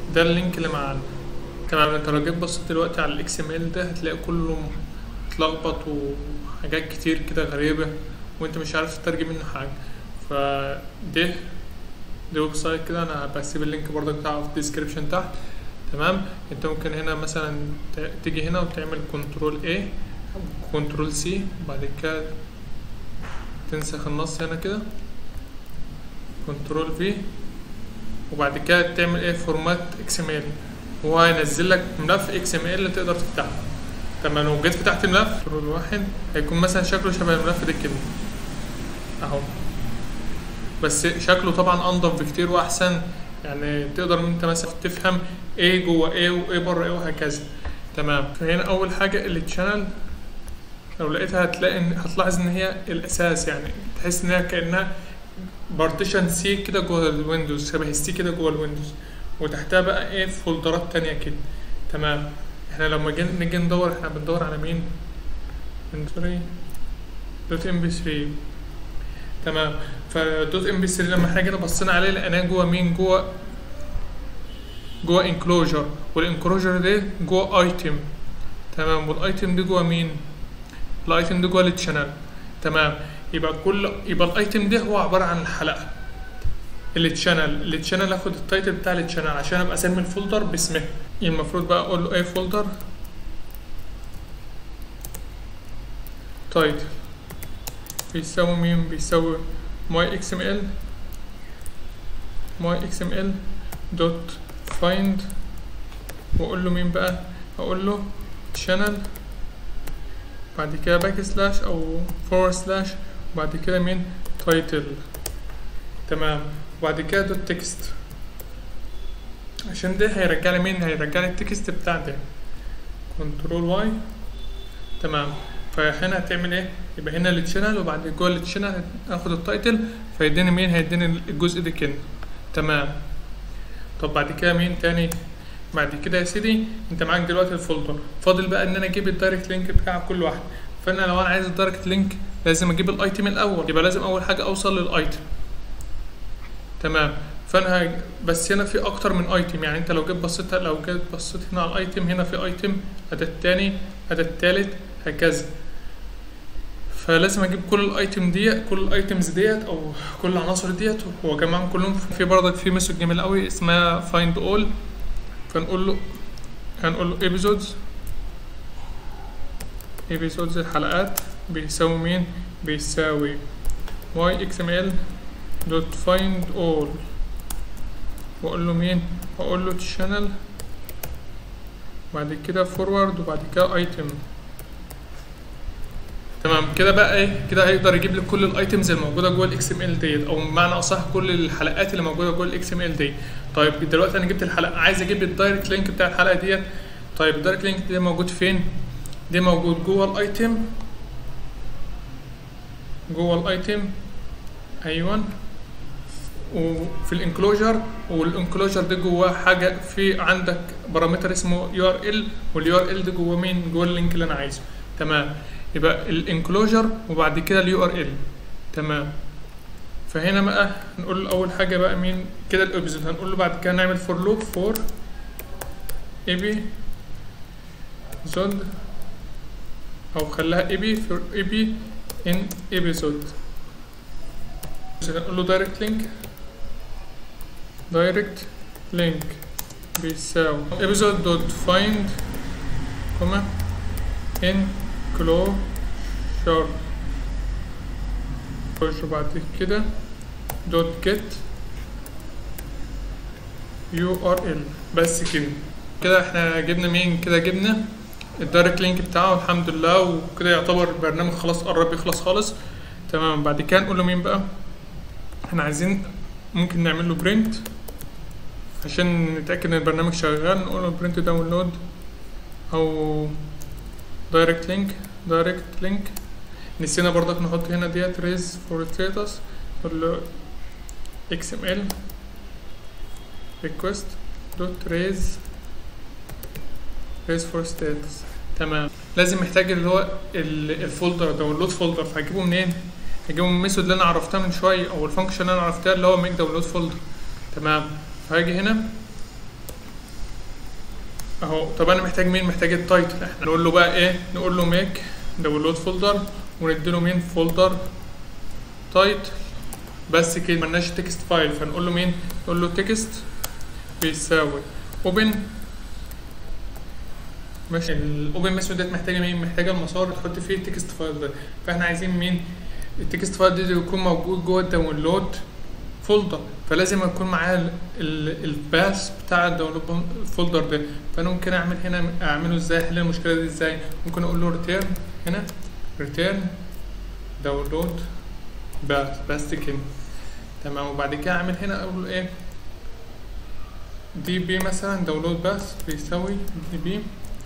ده اللينك اللي معانا تمام انت لو جيت بصيت دلوقتي على الاكس ام ال ده هتلاقي كله متلخبط وحاجات كتير كده غريبة وانت مش عارف تترجم منه حاجة فده ده ويب سايت كده انا بسيب اللينك برضه بتاعه في الديسكريبشن تحت تمام انت ممكن هنا مثلا ت- تيجي هنا وتعمل كنترول A او كنترول سي بعد كده تنسخ النص هنا كده كنترول في وبعد كده تعمل ايه فورمات اكس ام ال وهو هينزل لك ملف اكس ام ال تقدر تفتحه تمام لو جيت فتحت ملف كنترول واحد هيكون مثلا شكله شبه الملف ده كده اهو بس شكله طبعا انضف بكتير واحسن يعني تقدر انت مثلا تفهم ايه جوه ايه وايه بره ايه وهكذا تمام فهنا اول حاجه التشانل لو لقيتها هتلاقي ان هتلاحظ ان هي الاساس يعني تحس ان هي كانها بارتيشن سي كده جوه الويندوز شبه السي كده جوه الويندوز وتحتها بقى ايه فولدرات تانية كده تمام احنا لما جي- نيجي ندور احنا بندور على مين انتري دوت ام بي 3 تمام فدوت ام بي 3 لما احنا جينا بصينا عليه لقيناه جوه مين جوه جوه انكلوجر والانكلوجر ده جوه ايتم تمام والايتم ده جوه مين الايتم ده جوه التشانل تمام يبقى كل يبقى الايتم ده هو عباره عن الحلقه التشانل التشانل اخد التايتل بتاع التشانل عشان ابقى اسمي الفولدر باسمه المفروض بقى اقول له ايه فولدر تايتل بيساوي مين بيساوي my xml my xml dot find واقول له مين بقى اقول له channel بعد كده باك سلاش او فور سلاش وبعد كده مين تايتل تمام وبعد كده دوت تكست عشان ده هيرجع لي مين هيرجع لي التكست بتاع ده كنترول واي تمام فهنا هتعمل ايه يبقى هنا التشانل وبعد جوه التشانل هاخد التايتل فيديني مين هيديني الجزء ده كده تمام طب بعد كده مين تاني بعد كده يا سيدي انت معاك دلوقتي الفولدر فاضل بقى ان انا اجيب الدايركت لينك بتاع كل واحد فانا لو انا عايز الدايركت لينك لازم اجيب الايتم الاول يبقى لازم اول حاجه اوصل للايتم تمام فانا هج... بس هنا في اكتر من ايتم يعني انت لو جيت بصيت لو جيت بصيت هنا على الايتم هنا في ايتم اداه التاني اداه التالت هكذا فلازم اجيب كل الايتم ديت كل الايتمز ديت او كل العناصر ديت واجمعهم كلهم في برضك في ميثود جميل قوي اسمها فايند اول فنقول له هنقول له episodes episodes الحلقات بيساوي مين بيساوي y.xml dot find all واقول له مين واقول له channel بعد كده forward وبعد كده item تمام كده بقى ايه كده هيقدر يجيب لي كل الايتمز الموجوده جوه الاكس ام ال ديت او بمعنى اصح كل الحلقات اللي موجوده جوه الاكس ام ال دي طيب دلوقتي انا جبت الحلقه عايز اجيب الدايركت لينك بتاع الحلقه ديت طيب الدايركت لينك ده موجود فين ده موجود جوه الايتم جوه الايتم ايوه وفي الانكلوجر والانكلوجر ده جواه حاجه في عندك بارامتر اسمه يو ار ال واليو ار ال ده جوه مين جوه اللينك اللي انا عايزه تمام يبقى الانكلوجر وبعد كده اليو ار ال تمام فهنا بقى هنقول له اول حاجه بقى مين كده الابيزود هنقول له بعد كده نعمل فور لوب فور اي بي زود او خليها اي بي فور اي بي ان ايبيسود هنقول له دايركت لينك دايركت لينك بيساوي episode دوت فايند كوما ان كلو شار خش بعد كده دوت جيت يو ار ال بس كده كده احنا جبنا مين كده جبنا الدايركت لينك بتاعه الحمد لله وكده يعتبر البرنامج خلاص قرب يخلص خالص تمام بعد كده نقول له مين بقى احنا عايزين ممكن نعمل له برنت عشان نتاكد ان البرنامج شغال نقول له برنت داونلود او دايركت لينك دايركت لينك نسينا برضك نحط هنا ديت ريز فور ستاتس نقول له اكس ام ال ريكوست دوت ريز ريز فور ستاتس تمام لازم محتاج اللي هو ال- الفولدر داونلود فولدر فهجيبه منين هجيبه من الميثود اللي انا عرفتها من شويه او الفانكشن اللي انا عرفتها اللي هو ميك داونلود فولدر تمام فهاجي هنا اهو طب انا محتاج مين محتاج التايتل احنا نقول له بقى ايه نقول له ميك داونلود فولدر ونديله مين فولدر تايتل بس كده ملناش تكست فايل فنقول له مين نقول له تكست بيساوي اوبن ماشي الاوبن ميثود ديت محتاجه مين محتاجه المسار تحط فيه التكست فايل ده فاحنا عايزين مين التكست فايل ده يكون موجود جوه الداونلود فولدر فلازم يكون معاه الباس بتاع الداونلود فولدر ده فانا ممكن اعمل هنا اعمله ازاي احل المشكله دي ازاي ممكن اقول له ريتيرن هنا ريتيرن داونلود باس بس كده تمام وبعد كده اعمل هنا اقول له ايه دي بي مثلا داونلود باس بيساوي دي بي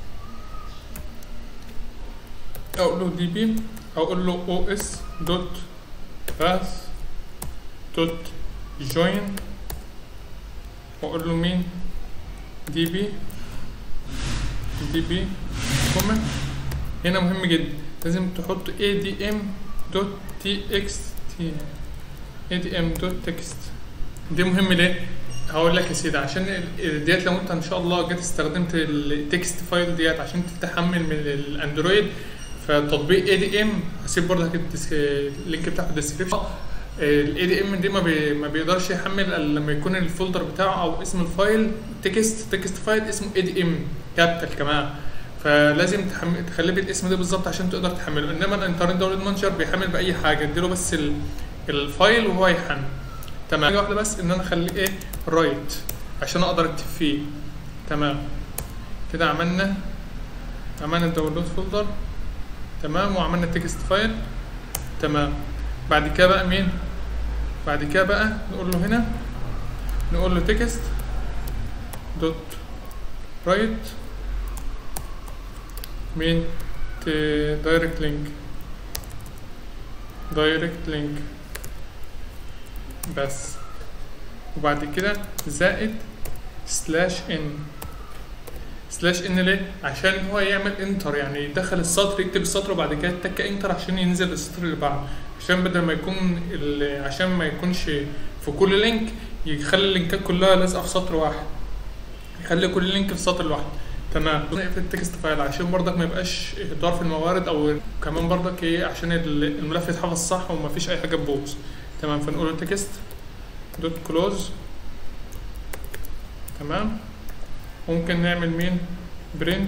اقول له دي بي اقول له او اس دوت باس دوت جوين واقول له مين دي بي دي بي كوما هنا مهم جدا لازم تحط اي دي ام دوت تي اكس تي اي دي ام دوت تكست دي مهم ليه هقول لك يا سيدي عشان ال- ديت لو انت ان شاء الله جيت استخدمت التكست فايل ديت عشان تتحمل من الاندرويد فتطبيق اي دي ام هسيب برضه الديس- اللينك بتاعه في الديسكربشن الاي دي ام دي ما, بي ما بيقدرش يحمل الا لما يكون الفولدر بتاعه او اسم الفايل تكست تكست فايل اسمه اي دي ام كابيتال كمان فلازم تحمل تخليه بالاسم ده بالظبط عشان تقدر تحمله انما الانترنت داونلود مانجر بيحمل باي حاجه اديله بس ال- الفايل وهو يحمل تمام حاجه واحده بس ان انا اخليه ايه رايت عشان اقدر اكتب فيه تمام كده عملنا عملنا الداونلود فولدر تمام وعملنا تكست فايل تمام بعد كده بقى مين بعد كده بقى نقول له هنا نقول له تكست دوت رايت مين دايركت لينك دايركت لينك بس وبعد كده زائد سلاش ان سلاش ان ليه؟ عشان هو يعمل انتر يعني يدخل السطر يكتب السطر وبعد كده يتك انتر عشان ينزل السطر اللي بعده عشان بدل ما يكون ال- عشان ما يكونش في كل لينك يخلي اللينكات كلها لازقه في سطر واحد يخلي كل لينك في سطر لوحده تمام نقفل التكست فايل عشان برضك ما يبقاش اهدار في الموارد او كمان برضك ايه عشان ال- الملف يتحفظ صح وما فيش اي حاجه تبوظ تمام فنقول له تكست دوت كلوز تمام ممكن نعمل مين برنت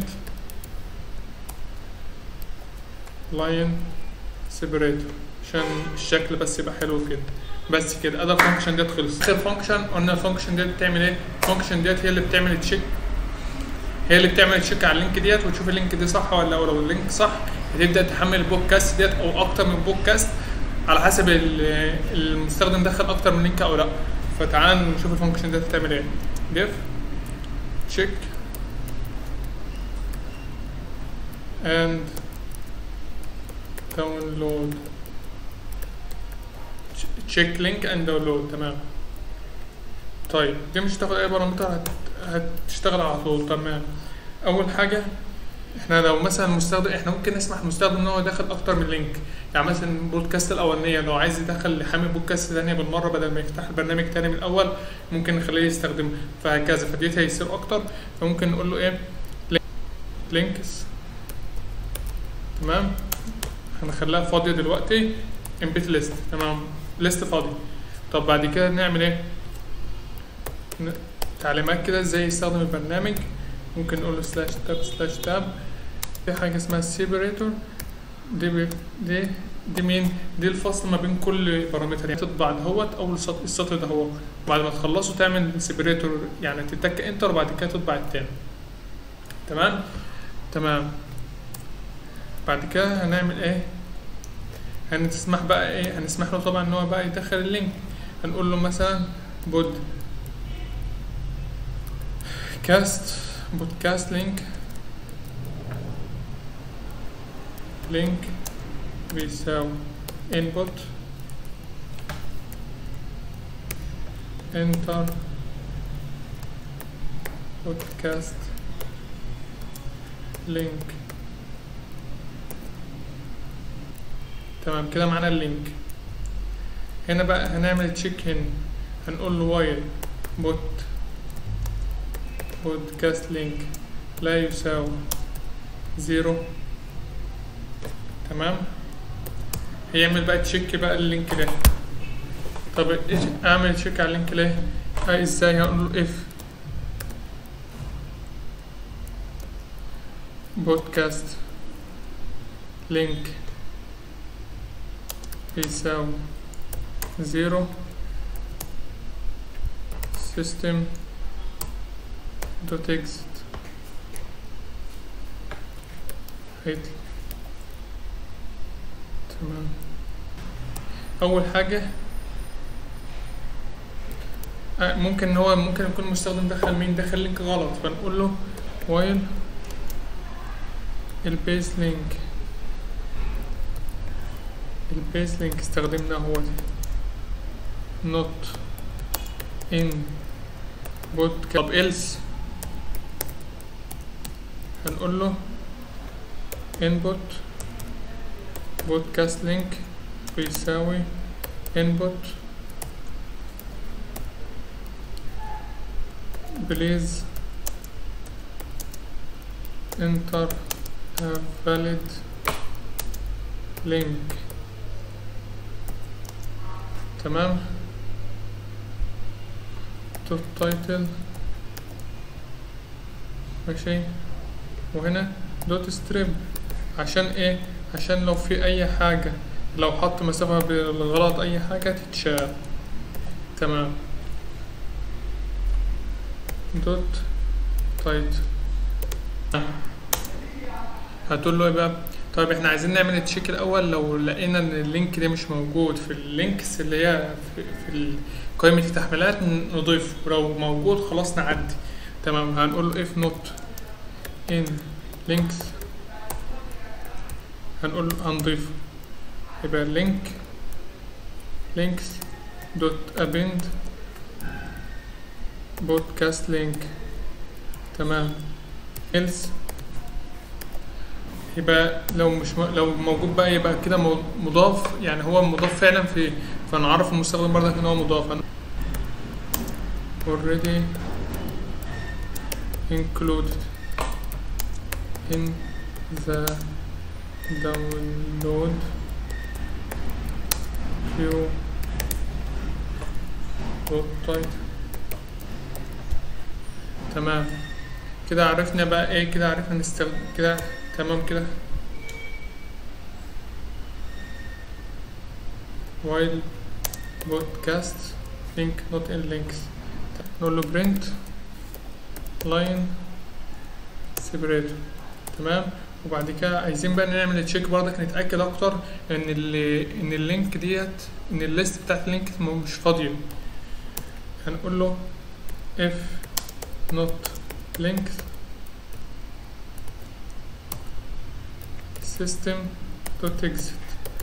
لاين سيبريتور عشان الشكل بس يبقى حلو كده بس كده ادي الفانكشن ديت خلص اخر فانكشن قلنا الفانكشن ديت بتعمل ايه الفانكشن ديت هي اللي بتعمل تشيك هي اللي بتعمل تشيك على اللينك ديت وتشوف اللينك دي صح ولا لا ولو اللينك صح هتبدا تحمل البودكاست ديت او اكتر من بودكاست على حسب ال- المستخدم دخل اكتر من لينك او لا فتعال نشوف الفانكشن ديت بتعمل ايه ديف تشيك and download check link and download تمام طيب دي مش هتاخد اي بارامتر هت... هتشتغل على طول تمام اول حاجه احنا لو مثلا مستخدم احنا ممكن نسمح للمستخدم ان هو يدخل اكتر من لينك يعني مثلا البودكاست الاولانيه لو عايز يدخل حامل بودكاست ثانيه بالمره بدل ما يفتح البرنامج تاني من الاول ممكن نخليه يستخدم فهكذا فديت هيصير اكتر فممكن نقول له ايه لينكس تمام هنخليها فاضيه دلوقتي امبيت ليست تمام ليست فاضي طب بعد كده نعمل ايه ن- تعليمات كده ازاي يستخدم البرنامج ممكن نقول له سلاش تاب سلاش تاب في حاجه اسمها سيبريتور دي بي دي دي مين دي الفصل ما بين كل بارامتر يعني تطبع دهوت اول سطر السطر ده هو بعد ما تخلصه تعمل سيبريتور يعني تتك انتر وبعد كده تطبع التاني تمام تمام بعد كده هنعمل ايه هنسمح بقى ايه هنسمح له طبعا ان هو بقى يدخل اللينك هنقول له مثلا بود كاست بودكاست لينك لينك بيساوي input enter بودكاست لينك تمام كده معانا اللينك هنا بقى هنعمل تشيك هنا هنقول له وايل بوت بودكاست لينك لا يساوي زيرو تمام هيعمل بقى تشيك بقى اللينك ده طب ايش اعمل تشيك على اللينك ليه اه ازاي هقول له اف بودكاست لينك يساوي زيرو system dot exit هيطلع تمام اول حاجه آه، ممكن هو ممكن يكون المستخدم دخل مين دخل لينك غلط فنقول له while البيس لينك البيس لينك استخدمناه هو ده not in podcast طب else هنقول له input podcast link بيساوي input please enter a valid link تمام to title ماشي وهنا دوت ستريب عشان ايه عشان لو في اي حاجة لو حط مسافة بالغلط اي حاجة تتشال تمام دوت تايتل هتقول له ايه بقى طيب احنا عايزين نعمل تشيك الاول لو لقينا ان اللينك ده مش موجود في اللينكس اللي هي في, في قائمة التحميلات نضيفه ولو موجود خلاص نعدي تمام هنقول له if not in links هنقول له هنضيفه يبقى link links dot append podcast link تمام else يبقى لو مش م... لو موجود بقى يبقى كده مو- مضاف يعني هو مضاف فعلا في فنعرف المستخدم برضك ان هو مضاف أنا already included in the download queue website تمام كده عرفنا بقى ايه كده عرفنا نستخدم كده تمام كده while podcast link not in links نقول له print line separator تمام وبعد كده عايزين بقى نعمل تشيك برضك نتاكد اكتر ان ال ان اللينك ديت ان الليست بتاعت اللينك م- مش فاضيه هنقول له if not links system dot exit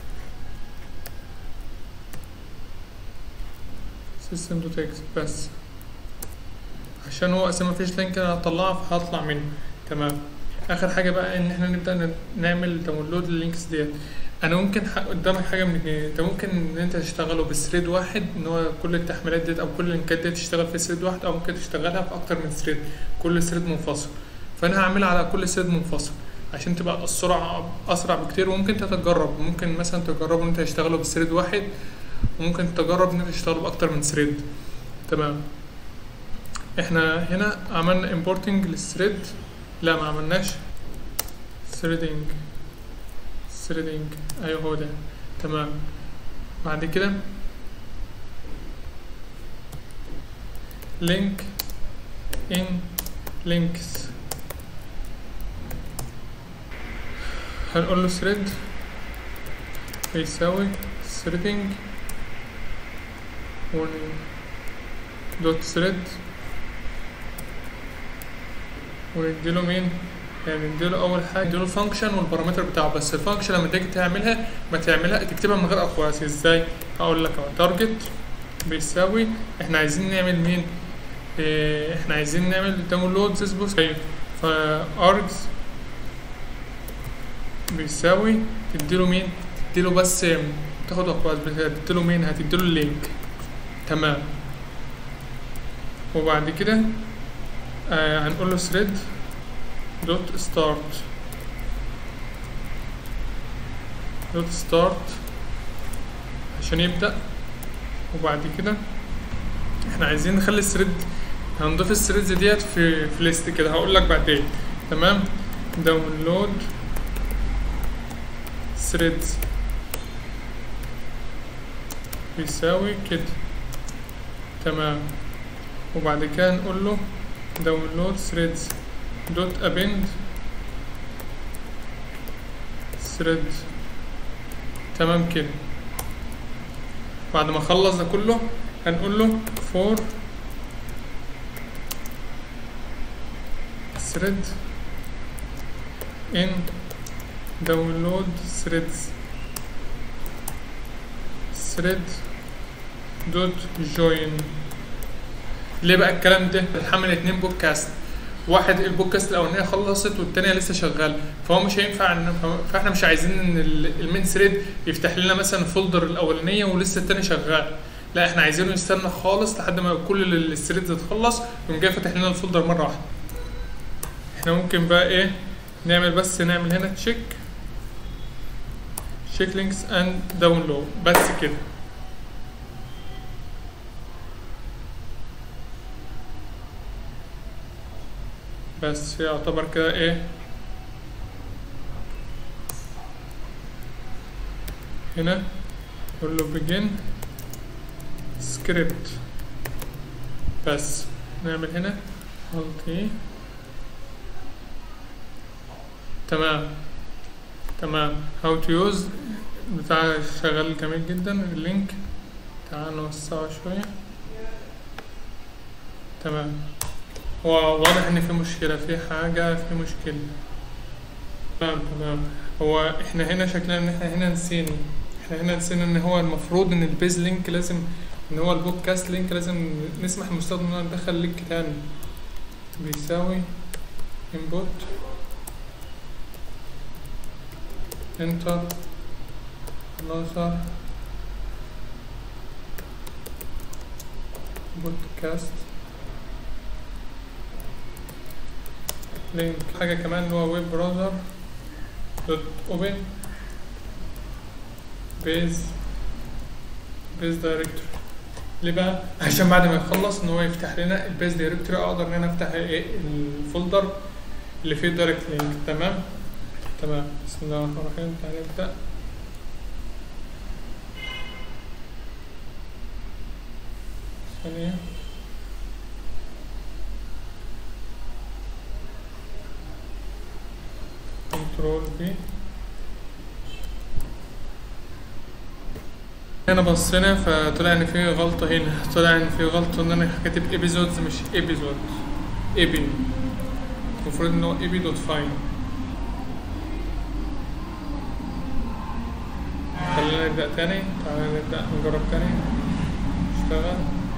system dot exit بس عشان هو اصلا مفيش لينك انا هطلعه فهطلع منه تمام اخر حاجه بقى ان احنا نبدا ن- نعمل داونلود اللينكس ديت انا ممكن ح- قدامك حاجه من اتنين انت ممكن ان انت تشتغله بثريد واحد ان هو كل التحميلات ديت او كل اللينكات ديت تشتغل في ثريد واحد او ممكن تشتغلها في اكتر من ثريد كل ثريد منفصل فانا هعملها على كل ثريد منفصل عشان تبقى السرعه اسرع بكتير وممكن تتجرب ممكن مثلا تجرب ان انت تشتغله بثريد واحد وممكن تجرب ان انت تشتغله باكتر من ثريد تمام احنا هنا عملنا importing للثريد لا ما عملناش threading threading ايوه هو ده تمام بعد كده link in links هنقول له thread بيساوي threading دوت thread ونديله مين يعني نديله اول حاجه نديله الفانكشن والبارامتر بتاعه بس الفانكشن لما تيجي تعملها ما تعملها تكتبها من غير اقواس ازاي هقول لك اهو تارجت بيساوي احنا عايزين نعمل مين إيه احنا عايزين نعمل داونلود ذيس بوست فارجز بيساوي تديله مين تديله بس تاخد اقواس تديله مين هتديله اللينك تمام وبعد كده آه هنقول له thread دوت ستارت دوت ستارت عشان يبدأ وبعد كده احنا عايزين نخلي الثريد هنضيف الثريدز ديت في في ليست كده هقول لك بعدين تمام داونلود ثريدز بيساوي كده تمام وبعد كده نقول له داونلود ثريدز دوت ابند ثريد تمام كده بعد ما اخلص ده كله هنقول له for thread in download threads thread dot join ليه بقى الكلام ده بنحمل اتنين بودكاست واحد البودكاست الاولانيه خلصت والتانيه لسه شغاله فهو مش هينفع ان فاحنا مش عايزين ان ال- المين ثريد يفتح لنا مثلا الفولدر الاولانيه ولسه التاني شغال لا احنا عايزينه يستنى خالص لحد ما كل الثريدز تخلص يقوم جاي فاتح لنا الفولدر مره واحده احنا ممكن بقى ايه نعمل بس نعمل هنا تشيك تشيك لينكس اند داونلود بس كده بس يعتبر كده ايه هنا نقول له begin script بس نعمل هنا alt E تمام تمام how to use بتاع شغال جميل جدا اللينك تعال نوسعه شوية تمام هو واضح ان في مشكلة في حاجة في مشكلة تمام تمام هو احنا هنا شكلنا ان احنا هنا نسينا احنا هنا نسينا ان هو المفروض ان البيز لينك لازم ان هو البودكاست لينك لازم نسمح للمستخدم ان هو يدخل لينك تاني بيساوي input enter another بودكاست لينك حاجة كمان اللي هو ويب براوزر دوت اوبن بيز بيز دايركتوري ليه بقى؟ عشان بعد ما يخلص ان هو يفتح لنا البيز دايركتوري اقدر ان انا افتح ايه الفولدر اللي فيه دايركت لينك تمام؟ تمام بسم الله الرحمن الرحيم تعالى نبدأ ثانية كنترول بي هنا بصينا فطلع ان في غلطة هنا طلع ان في غلطة ان انا كاتب ايبيزودز مش ايبيزود ايبي المفروض ان هو ايبي دوت فاين خلينا نبدأ تاني تعالى نبدأ نجرب تاني اشتغل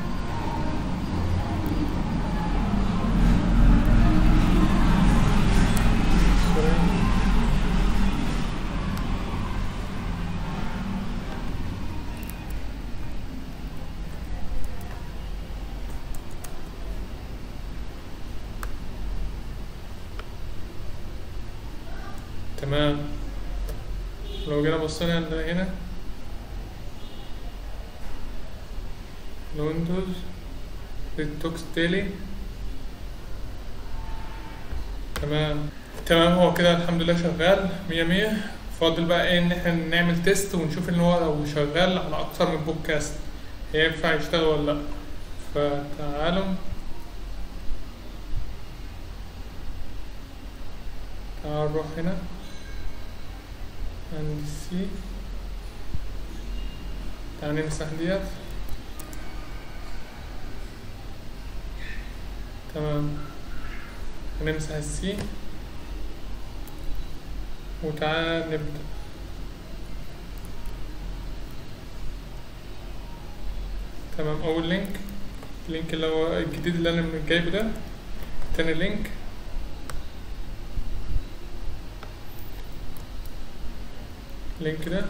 سوري. تمام لو جينا بصينا عندنا هنا الويندوز ديتوكس ديلي تمام تمام هو كده الحمد لله شغال مية مية فاضل بقى ايه ان احنا نعمل تيست ونشوف ان هو لو شغال على اكتر من بودكاست هينفع يشتغل ولا لا فتعالوا تعالوا نروح هنا عند السي تعالى نمسح ديت تمام هنمسح السي وتعالى نبدأ تمام أول لينك اللينك اللي هو الجديد اللي أنا جايبه ده تاني لينك اللينك ده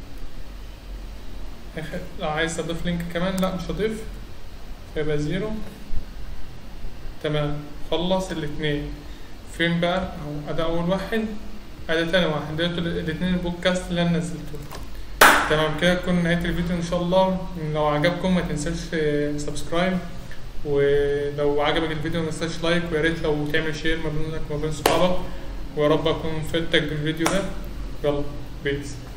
آخر- لو عايز أضيف لينك كمان لا مش هضيف فيبقى زيرو تمام خلص الاتنين فين بقى أو أدا أول واحد أدا تاني واحد دول الاتنين البودكاست اللي أنا نزلتهم تمام كده تكون نهاية الفيديو إن شاء الله لو عجبكم ما تنساش سبسكرايب ولو عجبك الفيديو ما تنساش لايك ويا ريت لو تعمل شير ما بينك وما بين صحابك ويا رب اكون فدتك بالفيديو ده يلا بيس